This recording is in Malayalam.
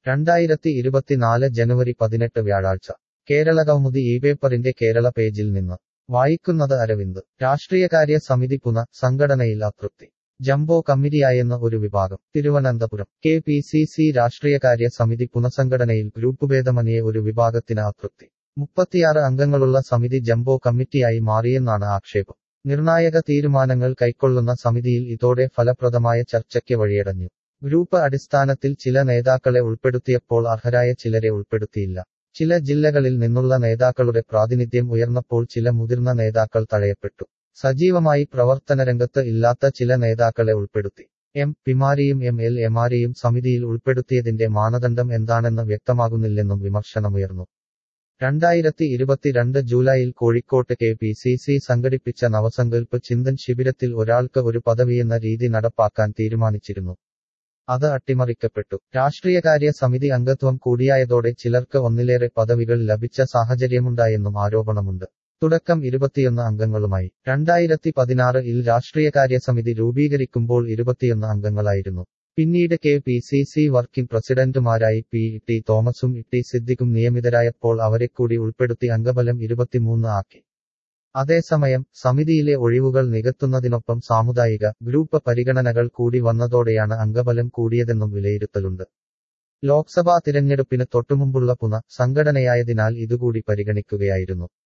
രണ്ടായിരത്തി ഇരുപത്തിനാല് ജനുവരി പതിനെട്ട് വ്യാഴാഴ്ച കേരള കൗമുദി ഈ പേപ്പറിന്റെ കേരള പേജിൽ നിന്ന് വായിക്കുന്നത് അരവിന്ദ് രാഷ്ട്രീയകാര്യ സമിതി പുന സംഘടനയിൽ അതൃപ്തി ജംബോ കമ്മിറ്റിയായെന്ന് ഒരു വിഭാഗം Thiruvananthapuram K P C C രാഷ്ട്രീയകാര്യ സമിതി പുനഃസംഘടനയിൽ ഗ്രൂപ്പുഭേദമന്യേ ഒരു വിഭാഗത്തിന് അതൃപ്തി മുപ്പത്തിയാറ് അംഗങ്ങളുള്ള സമിതി ജംബോ കമ്മിറ്റിയായി മാറിയെന്നാണ് ആക്ഷേപം നിർണായക തീരുമാനങ്ങൾ കൈക്കൊള്ളുന്ന സമിതിയിൽ ഇതോടെ ഫലപ്രദമായ ചർച്ചയ്ക്ക് വഴിയടഞ്ഞു ഗ്രൂപ്പ് അടിസ്ഥാനത്തിൽ ചില നേതാക്കളെ ഉൾപ്പെടുത്തിയപ്പോൾ അർഹരായ ചിലരെ ഉൾപ്പെടുത്തിയില്ല ചില ജില്ലകളിൽ നിന്നുള്ള നേതാക്കളുടെ പ്രാതിനിധ്യം ഉയർന്നപ്പോൾ ചില മുതിർന്ന നേതാക്കൾ തഴയപ്പെട്ടു സജീവമായി പ്രവർത്തനരംഗത്ത് ഇല്ലാത്ത ചില നേതാക്കളെ ഉൾപ്പെടുത്തി എം പിമാരെയും എം എൽ എമാരെയും സമിതിയിൽ ഉൾപ്പെടുത്തിയതിന്റെ മാനദണ്ഡം എന്താണെന്ന് വ്യക്തമാകുന്നില്ലെന്നും വിമർശനമുയർന്നു രണ്ടായിരത്തി ഇരുപത്തിരണ്ട് ജൂലൈയിൽ കോഴിക്കോട്ട് കെ പി സി സി സംഘടിപ്പിച്ച നവസങ്കൽപ്പ് ചിന്തൻ ശിബിരത്തിൽ ഒരാൾക്ക് ഒരു പദവിയെന്ന രീതി നടപ്പാക്കാൻ തീരുമാനിച്ചിരുന്നു അത് അട്ടിമറിക്കപ്പെട്ടു രാഷ്ട്രീയകാര്യ സമിതി അംഗത്വം കൂടിയായതോടെ ചിലർക്ക് ഒന്നിലേറെ പദവികൾ ലഭിച്ച സാഹചര്യമുണ്ടായെന്നും ആരോപണമുണ്ട് തുടക്കം ഇരുപത്തിയൊന്ന് അംഗങ്ങളുമായി രണ്ടായിരത്തി പതിനാറിൽ രാഷ്ട്രീയകാര്യ സമിതി രൂപീകരിക്കുമ്പോൾ ഇരുപത്തിയൊന്ന് അംഗങ്ങളായിരുന്നു പിന്നീട് K P C C working പ്രസിഡന്റുമാരായി പി ടി തോമസും ടി സിദ്ദിഖും നിയമിതരായപ്പോൾ അവരെ കൂടി ഉൾപ്പെടുത്തി അംഗബലം ഇരുപത്തിമൂന്ന് ആക്കി അതേസമയം സമിതിയിലെ ഒഴിവുകൾ നികത്തുന്നതിനൊപ്പം സാമുദായിക ഗ്രൂപ്പ് പരിഗണനകൾ കൂടി വന്നതോടെയാണ് അംഗബലം കൂടിയതെന്നും വിലയിരുത്തലുണ്ട് ലോക്സഭാ തിരഞ്ഞെടുപ്പിന് തൊട്ടുമുമ്പുള്ള പുന സംഘടനയായതിനാൽ ഇതുകൂടി പരിഗണിക്കുകയായിരുന്നു